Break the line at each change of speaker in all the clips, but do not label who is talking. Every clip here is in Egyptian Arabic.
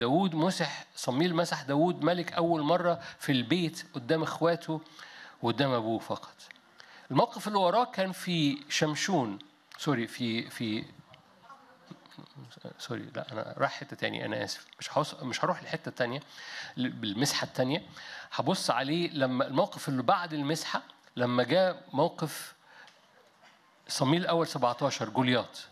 داود مسح صميل مسح داود ملك أول مرة في البيت قدام إخواته وقدام أبوه فقط الموقف اللي وراه كان في شمشون سوري في في سوري لا انا رايح حته تاني انا اسف مش هوص... مش هروح للحته التانيه بالمسحه التانيه هبص عليه لما الموقف اللي بعد المسحه لما جاء موقف صميل الاول 17 جولياط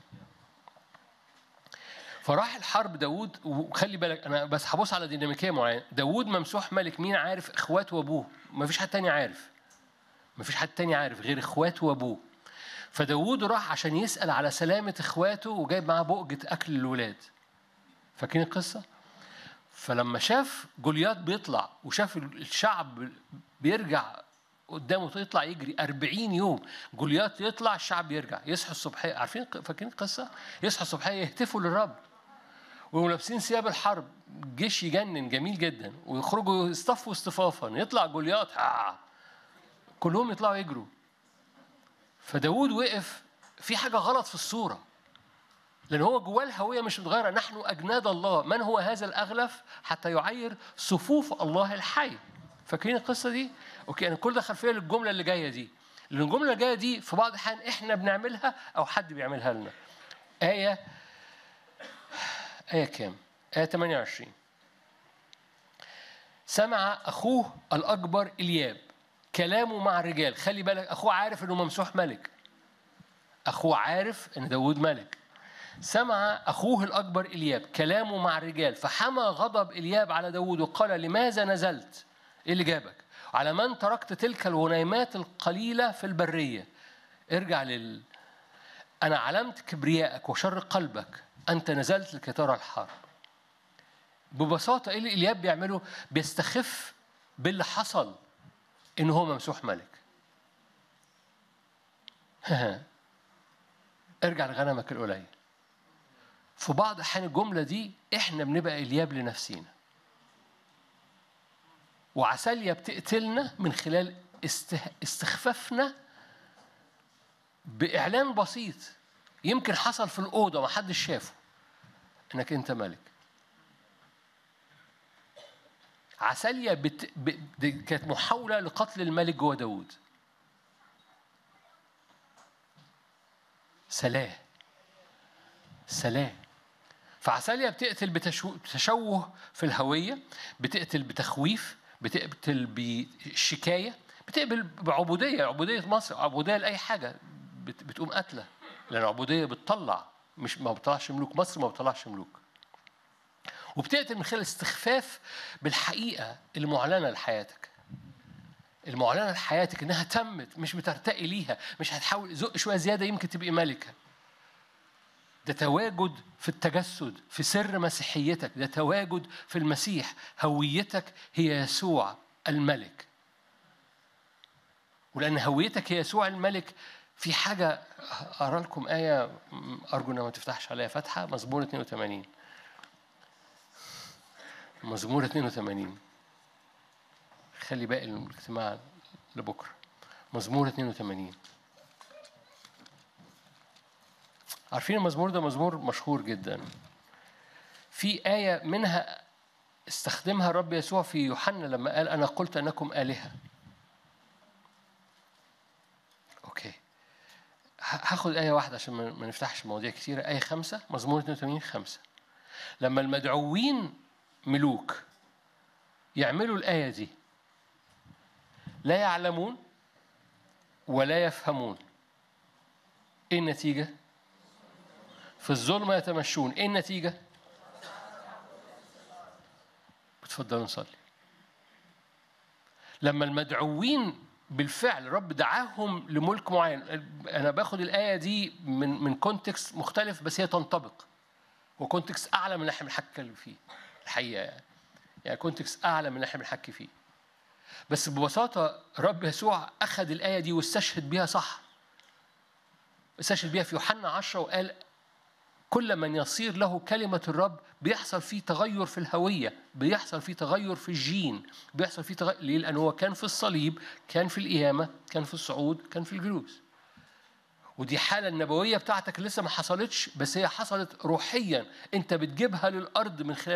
فراح الحرب داوود وخلي بالك انا بس هبص على ديناميكيه معينه داوود ممسوح ملك مين عارف اخواته وابوه ما فيش حد تاني عارف ما فيش حد تاني عارف غير اخواته وابوه فداوود راح عشان يسأل على سلامة اخواته وجايب معاه بؤجة أكل للولاد فاكرين القصة؟ فلما شاف جوليات بيطلع وشاف الشعب بيرجع قدامه يطلع يجري 40 يوم جوليات يطلع الشعب يرجع يصحوا الصبحية عارفين فاكرين القصة؟ يصحوا الصبحية يهتفوا للرب ولابسين ثياب الحرب جيش يجنن جميل جدا ويخرجوا يصطفوا اصطفافا يطلع جوليات آه. كلهم يطلعوا يجروا فداود وقف في حاجة غلط في الصورة لأن هو جواه الهوية مش متغيرة نحن أجناد الله من هو هذا الأغلف حتى يعير صفوف الله الحي فاكرين القصة دي؟ أوكي أنا كل ده خلفية للجملة اللي جاية دي لأن الجملة اللي جاية دي في بعض الأحيان إحنا بنعملها أو حد بيعملها لنا آية آية كام؟ آية 28 سمع أخوه الأكبر إلياب كلامه مع الرجال خلي بالك اخوه عارف انه ممسوح ملك اخوه عارف ان داود ملك سمع اخوه الاكبر الياب كلامه مع الرجال فحمى غضب الياب على داود وقال لماذا نزلت ايه اللي جابك على من تركت تلك الغنيمات القليله في البريه ارجع لل انا علمت كبريائك وشر قلبك انت نزلت لكي ترى الحرب ببساطه ايه اللي الياب بيعمله بيستخف باللي حصل إن هو ممسوح ملك ارجع لغنمك القليل في بعض أحيان الجملة دي إحنا بنبقى إلياب لنفسينا وعسالية بتقتلنا من خلال استخفافنا بإعلان بسيط يمكن حصل في الأوضة ما حدش شافه إنك أنت ملك عساليا بت... ب... كانت محاولة لقتل الملك جوه داود سلاه سلاه فعساليا بتقتل بتشو... بتشوه في الهوية بتقتل بتخويف بتقتل بشكاية بتقبل بعبودية عبودية مصر عبودية لأي حاجة بت... بتقوم قتلة لأن العبودية بتطلع مش ما بتطلعش ملوك مصر ما بتطلعش ملوك وبتقتل من خلال استخفاف بالحقيقة المعلنة لحياتك المعلنة لحياتك إنها تمت مش بترتقي ليها مش هتحاول زق شوية زيادة يمكن تبقي ملكة ده تواجد في التجسد في سر مسيحيتك ده تواجد في المسيح هويتك هي يسوع الملك ولأن هويتك هي يسوع الملك في حاجة أقرأ لكم آية أرجو إنها ما تفتحش عليها فتحة مزمور 82 مزمور 82 خلي باقي الاجتماع لبكره مزمور 82 عارفين المزمور ده مزمور مشهور جدا في آية منها استخدمها الرب يسوع في يوحنا لما قال أنا قلت أنكم آلهة أوكي هاخد آية واحدة عشان ما نفتحش مواضيع كتيرة آية خمسة مزمور 82 خمسة لما المدعوين ملوك يعملوا الآية دي لا يعلمون ولا يفهمون إيه النتيجة؟ في الظلمة يتمشون إيه النتيجة؟ بتفضلوا نصلي لما المدعوين بالفعل رب دعاهم لملك معين انا باخد الايه دي من من كونتكست مختلف بس هي تنطبق وكونتكست اعلى من اللي احنا بنتكلم فيه الحقيقه يعني يعني كونتكست اعلى من اللي احنا بنحكي فيه بس ببساطه رب يسوع اخذ الايه دي واستشهد بيها صح استشهد بيها في يوحنا 10 وقال كل من يصير له كلمة الرب بيحصل فيه تغير في الهوية بيحصل فيه تغير في الجين بيحصل فيه تغير ليه؟ لأنه هو كان في الصليب كان في القيامة كان في الصعود كان في الجلوس ودي حالة النبوية بتاعتك لسه ما حصلتش بس هي حصلت روحيا انت بتجيبها للأرض من خلال